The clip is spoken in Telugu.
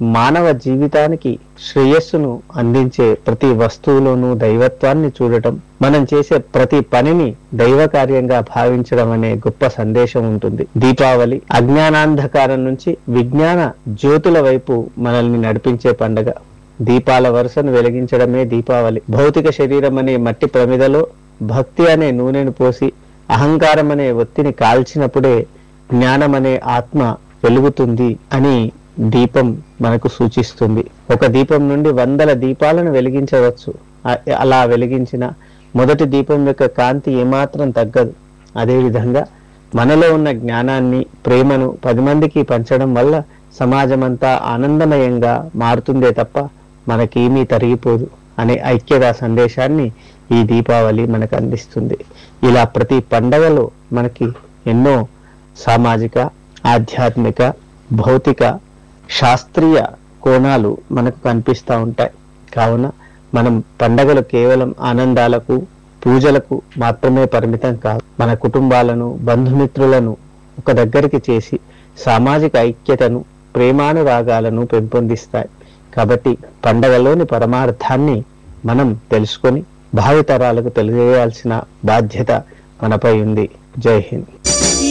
మానవ జీవితానికి శ్రేయస్సును అందించే ప్రతి వస్తువులోనూ దైవత్వాన్ని చూడటం మనం చేసే ప్రతి పనిని దైవ కార్యంగా భావించడం అనే గొప్ప సందేశం ఉంటుంది దీపావళి అజ్ఞానాంధకారం నుంచి విజ్ఞాన జ్యోతుల వైపు మనల్ని నడిపించే పండగ దీపాల వరుసను వెలిగించడమే దీపావళి భౌతిక శరీరం అనే మట్టి ప్రమిదలో భక్తి అనే నూనెను పోసి అహంకారం అనే ఒత్తిని కాల్చినప్పుడే జ్ఞానం అనే ఆత్మ వెలుగుతుంది అని దీపం మనకు సూచిస్తుంది ఒక దీపం నుండి వందల దీపాలను వెలిగించవచ్చు అ- అలా వెలిగించిన మొదటి దీపం యొక్క కాంతి ఏమాత్రం తగ్గదు అదేవిధంగా మనలో ఉన్న జ్ఞానాన్ని ప్రేమను పది మందికి పంచడం వల్ల సమాజమంతా ఆనందమయంగా మారుతుందే తప్ప మనకేమీ తరిగిపోదు అనే ఐక్యతా సందేశాన్ని ఈ దీపావళి మనకు అందిస్తుంది ఇలా ప్రతి పండగలో మనకి ఎన్నో సామాజిక ఆధ్యాత్మిక భౌతిక శాస్త్రీయ కోణాలు మనకు కనిపిస్తూ ఉంటాయి కావున మనం పండగలు కేవలం ఆనందాలకు పూజలకు మాత్రమే పరిమితం కాదు మన కుటుంబాలను బంధుమిత్రులను ఒక దగ్గరికి చేసి సామాజిక ఐక్యతను ప్రేమానురాగాలను పెంపొందిస్తాయి కాబట్టి పండగలోని పరమార్థాన్ని మనం తెలుసుకొని భావితరాలకు తెలియజేయాల్సిన బాధ్యత మనపై ఉంది జై హింద్